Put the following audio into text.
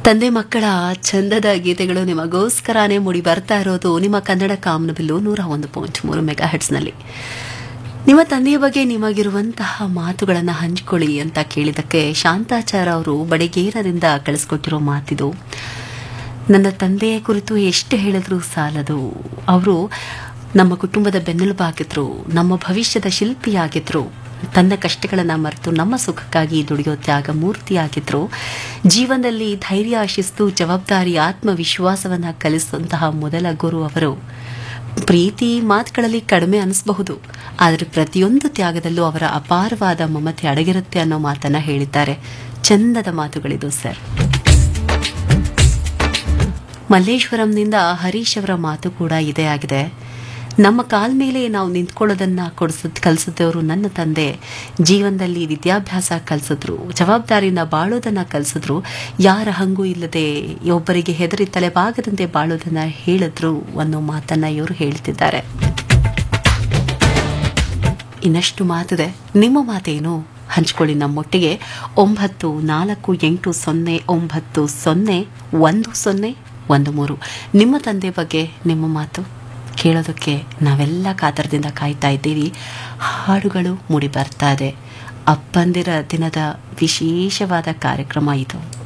ತಂದೆ ಮಕ್ಕಳ ಚಂದದ ಗೀತೆಗಳು ನಿಮಗೋಸ್ಕರನೇ ಮೂಡಿ ಬರ್ತಾ ಇರೋದು ನಿಮ್ಮ ಕನ್ನಡ ಕಾಮನಬಿಲ್ಲು ನೂರ ಒಂದು ಪಾಯಿಂಟ್ ಮೂರು ಮೆಗಾ ಹೆಡ್ಸ್ನಲ್ಲಿ ನಿಮ್ಮ ತಂದೆಯ ಬಗ್ಗೆ ನಿಮಗಿರುವಂತಹ ಮಾತುಗಳನ್ನು ಹಂಚಿಕೊಳ್ಳಿ ಅಂತ ಕೇಳಿದಕ್ಕೆ ಶಾಂತಾಚಾರ ಅವರು ಬಡಿಗೇರದಿಂದ ಕಳಿಸ್ಕೊಟ್ಟಿರೋ ಮಾತಿದು ನನ್ನ ತಂದೆಯ ಕುರಿತು ಎಷ್ಟು ಹೇಳಿದ್ರೂ ಸಾಲದು ಅವರು ನಮ್ಮ ಕುಟುಂಬದ ಬೆನ್ನೆಲುಬಾಗಿದ್ರು ನಮ್ಮ ಭವಿಷ್ಯದ ಶಿಲ್ಪಿಯಾಗಿದ್ರು ತನ್ನ ಕಷ್ಟಗಳನ್ನು ಮರೆತು ನಮ್ಮ ಸುಖಕ್ಕಾಗಿ ದುಡಿಯೋ ತ್ಯಾಗ ಮೂರ್ತಿಯಾಗಿದ್ರು ಜೀವನದಲ್ಲಿ ಧೈರ್ಯ ಶಿಸ್ತು ಜವಾಬ್ದಾರಿ ಆತ್ಮವಿಶ್ವಾಸವನ್ನು ಕಲಿಸುವಂತಹ ಮೊದಲ ಗುರು ಅವರು ಪ್ರೀತಿ ಮಾತುಗಳಲ್ಲಿ ಕಡಿಮೆ ಅನಿಸಬಹುದು ಆದರೆ ಪ್ರತಿಯೊಂದು ತ್ಯಾಗದಲ್ಲೂ ಅವರ ಅಪಾರವಾದ ಮಮತೆ ಅಡಗಿರುತ್ತೆ ಅನ್ನೋ ಮಾತನ್ನ ಹೇಳಿದ್ದಾರೆ ಚಂದದ ಮಾತುಗಳಿದು ಸರ್ ಮಲ್ಲೇಶ್ವರಂನಿಂದ ಹರೀಶ್ ಅವರ ಮಾತು ಕೂಡ ಇದೇ ಆಗಿದೆ ನಮ್ಮ ಕಾಲ ಮೇಲೆ ನಾವು ನಿಂತ್ಕೊಳ್ಳೋದನ್ನ ಕೊಡಿಸದ್ ಕಲಿಸಿದವರು ನನ್ನ ತಂದೆ ಜೀವನದಲ್ಲಿ ವಿದ್ಯಾಭ್ಯಾಸ ಕಲಿಸಿದ್ರು ಜವಾಬ್ದಾರಿನ ಬಾಳೋದನ್ನ ಕಲಿಸಿದ್ರು ಯಾರ ಹಂಗೂ ಇಲ್ಲದೆ ಒಬ್ಬರಿಗೆ ಹೆದರಿ ತಲೆಬಾಗದಂತೆ ಬಾಳೋದನ್ನ ಹೇಳಿದ್ರು ಅನ್ನೋ ಮಾತನ್ನ ಇವರು ಹೇಳ್ತಿದ್ದಾರೆ ಇನ್ನಷ್ಟು ಮಾತಿದೆ ನಿಮ್ಮ ಮಾತೇನು ಹಂಚ್ಕೊಳ್ಳಿ ನಮ್ಮೊಟ್ಟಿಗೆ ಒಂಬತ್ತು ನಾಲ್ಕು ಎಂಟು ಸೊನ್ನೆ ಒಂಬತ್ತು ಸೊನ್ನೆ ಒಂದು ಸೊನ್ನೆ ಒಂದು ಮೂರು ನಿಮ್ಮ ತಂದೆ ಬಗ್ಗೆ ನಿಮ್ಮ ಮಾತು ಕೇಳೋದಕ್ಕೆ ನಾವೆಲ್ಲ ಕಾತರದಿಂದ ಕಾಯ್ತಾ ಇದ್ದೀವಿ ಹಾಡುಗಳು ಮೂಡಿ ಬರ್ತಾ ಇದೆ ಅಪ್ಪಂದಿರ ದಿನದ ವಿಶೇಷವಾದ ಕಾರ್ಯಕ್ರಮ ಇದು